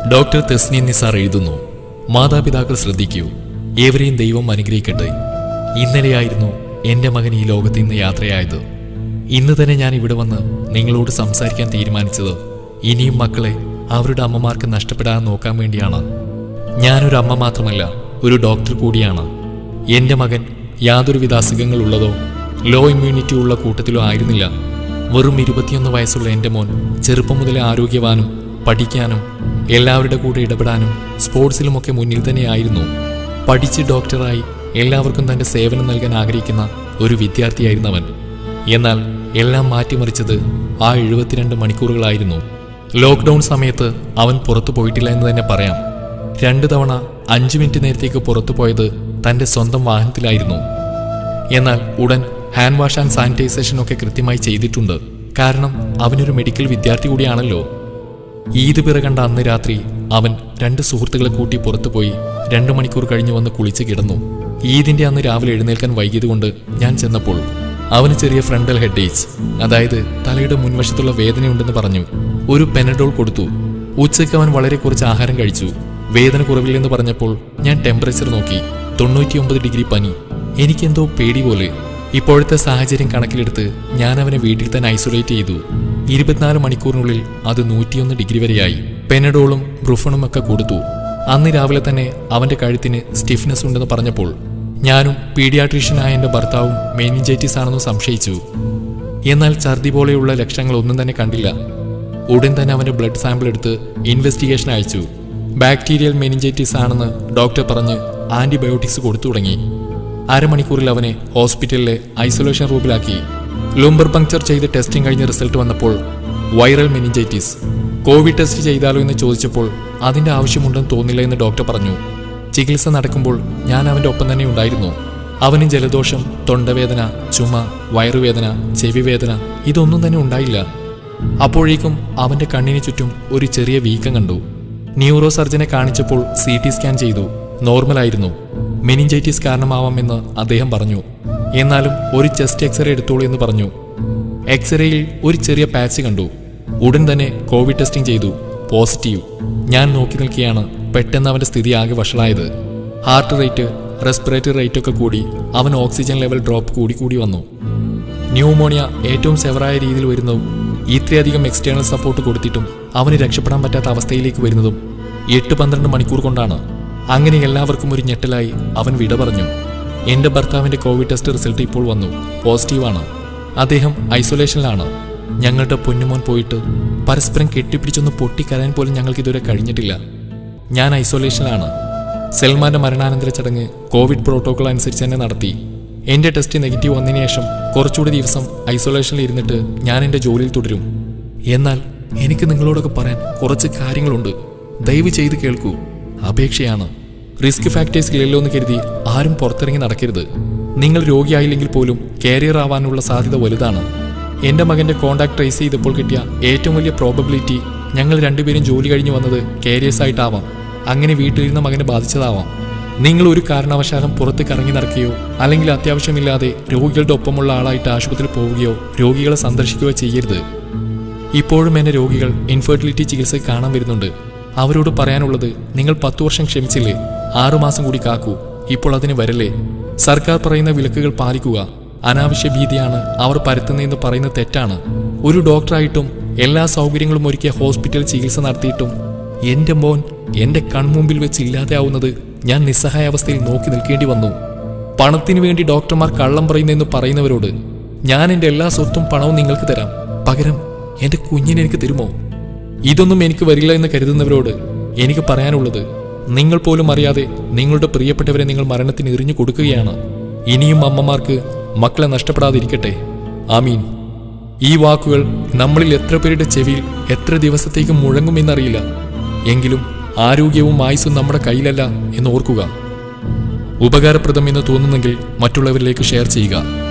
doctor Thesni Nisar എഴുതുന്നു മാതാപിതാക്കൾ ശ്രദ്ധിക്കൂ ഏവരെയും ദൈവം അനുഗ്രഹിക്കട്ടെ ഇന്നലെയായിരുന്നു എൻ്റെ മകൻ ഈ ലോകത്ത് നിന്ന് യാത്രയായത് ഇന്ന് തന്നെ ഞാൻ ഇവിടെ വന്ന് നിങ്ങളോട് സംസാരിക്കാൻ തീരുമാനിച്ചത് ഇനിയും മക്കളെ അവരുടെ അമ്മമാർക്ക് നഷ്ടപ്പെടാതെ നോക്കാൻ വേണ്ടിയാണ് ഞാനൊരു അമ്മ മാത്രമല്ല ഒരു ഡോക്ടർ കൂടിയാണ് എൻ്റെ മകൻ യാതൊരുവിധ അസുഖങ്ങളുള്ളതോ ലോ ഇമ്മ്യൂണിറ്റി ഉള്ള കൂട്ടത്തിലോ ആയിരുന്നില്ല വെറും ഇരുപത്തിയൊന്ന് വയസ്സുള്ള എൻ്റെ മോൻ ചെറുപ്പം മുതലേ ആരോഗ്യവാനും പഠിക്കാനും എല്ലാവരുടെ കൂടെ ഇടപെടാനും സ്പോർട്സിലുമൊക്കെ മുന്നിൽ തന്നെയായിരുന്നു പഠിച്ച് ഡോക്ടറായി എല്ലാവർക്കും തൻ്റെ സേവനം നൽകാൻ ആഗ്രഹിക്കുന്ന ഒരു വിദ്യാർത്ഥിയായിരുന്നു അവൻ എന്നാൽ എല്ലാം മാറ്റിമറിച്ചത് ആ എഴുപത്തിരണ്ട് മണിക്കൂറുകളായിരുന്നു ലോക്ക്ഡൗൺ സമയത്ത് അവൻ പുറത്തു പോയിട്ടില്ല എന്ന് തന്നെ പറയാം രണ്ടു തവണ അഞ്ചു മിനിറ്റ് നേരത്തേക്ക് പുറത്തു പോയത് തൻ്റെ സ്വന്തം വാഹനത്തിലായിരുന്നു എന്നാൽ ഉടൻ ഹാൻഡ് വാഷ് ആൻഡ് സാനിറ്റൈസേഷൻ ഒക്കെ കൃത്യമായി ചെയ്തിട്ടുണ്ട് കാരണം അവനൊരു മെഡിക്കൽ വിദ്യാർത്ഥി കൂടിയാണല്ലോ ഈദ് പിറ കണ്ട അന്ന് രാത്രി അവൻ രണ്ട് സുഹൃത്തുക്കളെ കൂട്ടി പുറത്തുപോയി രണ്ടു മണിക്കൂർ കഴിഞ്ഞ് വന്ന് കുളിച്ച് കിടന്നു ഈദിന്റെ അന്ന് രാവിലെ എഴുന്നേൽക്കാൻ വൈകിയതുകൊണ്ട് ഞാൻ ചെന്നപ്പോൾ അവന് ചെറിയ ഫ്രണ്ടൽ ഹെഡേജ് അതായത് തലയുടെ മുൻവശത്തുള്ള വേദനയുണ്ടെന്ന് പറഞ്ഞു ഒരു പെനഡോൾ കൊടുത്തു ഉച്ചയ്ക്ക് അവൻ വളരെ കുറച്ച് ആഹാരം കഴിച്ചു വേദന കുറവില്ലെന്ന് പറഞ്ഞപ്പോൾ ഞാൻ ടെമ്പറേച്ചർ നോക്കി തൊണ്ണൂറ്റിയൊമ്പത് ഡിഗ്രി പനി എനിക്കെന്തോ പേടി പോലെ ഇപ്പോഴത്തെ സാഹചര്യം കണക്കിലെടുത്ത് ഞാൻ അവനെ വീട്ടിൽ തന്നെ ഐസൊലേറ്റ് ചെയ്തു ഇരുപത്തിനാല് മണിക്കൂറിനുള്ളിൽ അത് നൂറ്റിയൊന്ന് ഡിഗ്രി വരെയായി പെനഡോളും ബ്രുഫണും ഒക്കെ കൊടുത്തു അന്ന് രാവിലെ തന്നെ അവന്റെ കഴുത്തിന് സ്റ്റിഫ്നെസ് ഉണ്ടെന്ന് പറഞ്ഞപ്പോൾ ഞാനും പീഡിയാട്രീഷ്യനായ എന്റെ ഭർത്താവും മെനിഞ്ചൈറ്റിസ് ആണെന്ന് സംശയിച്ചു എന്നാൽ ഛർദി പോലെയുള്ള ലക്ഷണങ്ങൾ ഒന്നും തന്നെ കണ്ടില്ല ഉടൻ തന്നെ അവന്റെ ബ്ലഡ് സാമ്പിൾ എടുത്ത് ഇൻവെസ്റ്റിഗേഷൻ അയച്ചു ബാക്ടീരിയൽ മെനിഞ്ചൈറ്റിസ് ആണെന്ന് ഡോക്ടർ പറഞ്ഞ് ആന്റിബയോട്ടിക്സ് കൊടുത്തു തുടങ്ങി അരമണിക്കൂറിൽ അവനെ ഹോസ്പിറ്റലിലെ ഐസൊലേഷൻ റൂമിലാക്കി ലുംബർ പങ്ക്ചർ ചെയ്ത് ടെസ്റ്റിംഗ് കഴിഞ്ഞ് റിസൾട്ട് വന്നപ്പോൾ വൈറൽ മെനിഞ്ചൈറ്റിസ് കോവിഡ് ടെസ്റ്റ് ചെയ്താലോ എന്ന് ചോദിച്ചപ്പോൾ അതിന്റെ ആവശ്യമുണ്ടെന്ന് തോന്നില്ല എന്ന് ഡോക്ടർ പറഞ്ഞു ചികിത്സ നടക്കുമ്പോൾ ഞാൻ അവന്റെ ഒപ്പം തന്നെ ഉണ്ടായിരുന്നു അവന് ജലദോഷം തൊണ്ടവേദന ചുമ വയറുവേദന ചെവിവേദന ഇതൊന്നും തന്നെ ഉണ്ടായില്ല അപ്പോഴേക്കും അവന്റെ കണ്ണിന് ചുറ്റും ഒരു ചെറിയ വീക്കം കണ്ടു ന്യൂറോ സർജനെ കാണിച്ചപ്പോൾ സി ടി സ്കാൻ ചെയ്തു നോർമലായിരുന്നു മെനിഞ്ചൈറ്റിസ് കാരണമാവാമെന്ന് അദ്ദേഹം പറഞ്ഞു എന്നാലും ഒരു ചെസ്റ്റ് എക്സ്റേ എടുത്തോളൂ എന്ന് പറഞ്ഞു എക്സ്റേയിൽ ഒരു ചെറിയ പാച്ച് കണ്ടു ഉടൻ തന്നെ കോവിഡ് ടെസ്റ്റിംഗ് ചെയ്തു പോസിറ്റീവ് ഞാൻ നോക്കി നിൽക്കുകയാണ് പെട്ടെന്ന് അവന്റെ സ്ഥിതി ആകെ വഷളായത് ഹാർട്ട് റേറ്റ് റെസ്പിറേറ്ററി റേറ്റ് ഒക്കെ കൂടി അവൻ ഓക്സിജൻ ലെവൽ ഡ്രോപ്പ് കൂടി കൂടി വന്നു ന്യൂമോണിയ ഏറ്റവും സെവറായ രീതിയിൽ വരുന്നതും ഇത്രയധികം എക്സ്റ്റേണൽ സപ്പോർട്ട് കൊടുത്തിട്ടും അവന് രക്ഷപ്പെടാൻ പറ്റാത്ത അവസ്ഥയിലേക്ക് വരുന്നതും എട്ട് പന്ത്രണ്ട് മണിക്കൂർ കൊണ്ടാണ് അങ്ങനെ എല്ലാവർക്കും ഒരു ഞെട്ടലായി അവൻ വിട പറഞ്ഞു എന്റെ ഭർത്താവിന്റെ കോവിഡ് ടെസ്റ്റ് റിസൾട്ട് ഇപ്പോൾ വന്നു പോസിറ്റീവാണ് അദ്ദേഹം ഐസൊലേഷനിലാണ് ഞങ്ങളുടെ പൊന്നുമോൻ പോയിട്ട് പരസ്പരം കെട്ടിപ്പിടിച്ചൊന്ന് പൊട്ടിക്കരയാൻ പോലും ഞങ്ങൾക്ക് ഇതുവരെ കഴിഞ്ഞിട്ടില്ല ഞാൻ ഐസൊലേഷനിലാണ് സൽമാന്റെ മരണാനന്തര ചടങ്ങ് കോവിഡ് പ്രോട്ടോകോൾ അനുസരിച്ച് തന്നെ നടത്തി എന്റെ ടെസ്റ്റ് നെഗറ്റീവ് വന്നതിന് ശേഷം കുറച്ചുകൂടി ദിവസം ഐസൊലേഷനിൽ ഇരുന്നിട്ട് ഞാൻ എന്റെ ജോലിയിൽ തുടരും എന്നാൽ എനിക്ക് നിങ്ങളോടൊക്കെ പറയാൻ കുറച്ച് കാര്യങ്ങളുണ്ട് ദയവ് ചെയ്ത് കേൾക്കൂ അപേക്ഷയാണ് റിസ്ക് ഫാക്ടേഴ്സ് ഇല്ലല്ലോ എന്ന് കരുതി ആരും പുറത്തിറങ്ങി നടക്കരുത് നിങ്ങൾ രോഗിയായില്ലെങ്കിൽ പോലും കാരിയർ ആവാനുള്ള സാധ്യത വലുതാണ് എന്റെ മകന്റെ കോണ്ടാക്ട് ട്രേസ് ചെയ്തപ്പോൾ കിട്ടിയ ഏറ്റവും വലിയ പ്രോബബിലിറ്റി ഞങ്ങൾ രണ്ടുപേരും ജോലി കഴിഞ്ഞ് വന്നത് കാരിയേഴ്സ് ആയിട്ടാവാം അങ്ങനെ വീട്ടിലിരുന്ന മകനെ ബാധിച്ചതാവാം നിങ്ങൾ ഒരു കാരണവശാലും പുറത്ത് കറങ്ങി നടക്കുകയോ അല്ലെങ്കിൽ അത്യാവശ്യമില്ലാതെ രോഗികളുടെ ഒപ്പമുള്ള ആളായിട്ട് ആശുപത്രിയിൽ പോവുകയോ രോഗികളെ സന്ദർശിക്കുകയോ ചെയ്യരുത് ഇപ്പോഴും എന്നെ രോഗികൾ ഇൻഫെർട്ടിലിറ്റി ചികിത്സ കാണാൻ വരുന്നുണ്ട് അവരോട് പറയാനുള്ളത് നിങ്ങൾ പത്തു വർഷം ക്ഷമിച്ചില്ലേ ആറുമാസം കൂടി കാക്കൂ ഇപ്പോൾ അതിന് വരല്ലേ സർക്കാർ പറയുന്ന വിലക്കുകൾ പാലിക്കുക അനാവശ്യ ഭീതിയാണ് അവർ പരത്തുന്നതെന്ന് പറയുന്നത് തെറ്റാണ് ഒരു ഡോക്ടറായിട്ടും എല്ലാ സൗകര്യങ്ങളും ഒരുക്കിയ ഹോസ്പിറ്റൽ ചികിത്സ നടത്തിയിട്ടും എന്റെ മോൻ എന്റെ കൺമുമ്പിൽ വെച്ച് ഇല്ലാതെയാവുന്നത് ഞാൻ നിസ്സഹായാവസ്ഥയിൽ നോക്കി നിൽക്കേണ്ടി വന്നു പണത്തിനു വേണ്ടി ഡോക്ടർമാർ കള്ളം പറയുന്നെന്ന് പറയുന്നവരോട് ഞാൻ എന്റെ എല്ലാ സ്വത്തും പണവും നിങ്ങൾക്ക് തരാം പകരം എന്റെ കുഞ്ഞിനെ എനിക്ക് തരുമോ ഇതൊന്നും എനിക്ക് വരില്ല എന്ന് കരുതുന്നവരോട് എനിക്ക് പറയാനുള്ളത് നിങ്ങൾ പോലും അറിയാതെ നിങ്ങളുടെ പ്രിയപ്പെട്ടവരെ നിങ്ങൾ മരണത്തിന് എറിഞ്ഞു കൊടുക്കുകയാണ് ഇനിയും അമ്മമാർക്ക് മക്കളെ നഷ്ടപ്പെടാതിരിക്കട്ടെ ആമീൻ ഈ വാക്കുകൾ നമ്മളിൽ എത്ര പേരുടെ ചെവിയിൽ എത്ര ദിവസത്തേക്ക് മുഴങ്ങുമെന്നറിയില്ല എങ്കിലും ആരോഗ്യവും ആയുസ്സും നമ്മുടെ കയ്യിലല്ല എന്ന് ഓർക്കുക ഉപകാരപ്രദം എന്ന് തോന്നുന്നെങ്കിൽ മറ്റുള്ളവരിലേക്ക് ഷെയർ ചെയ്യുക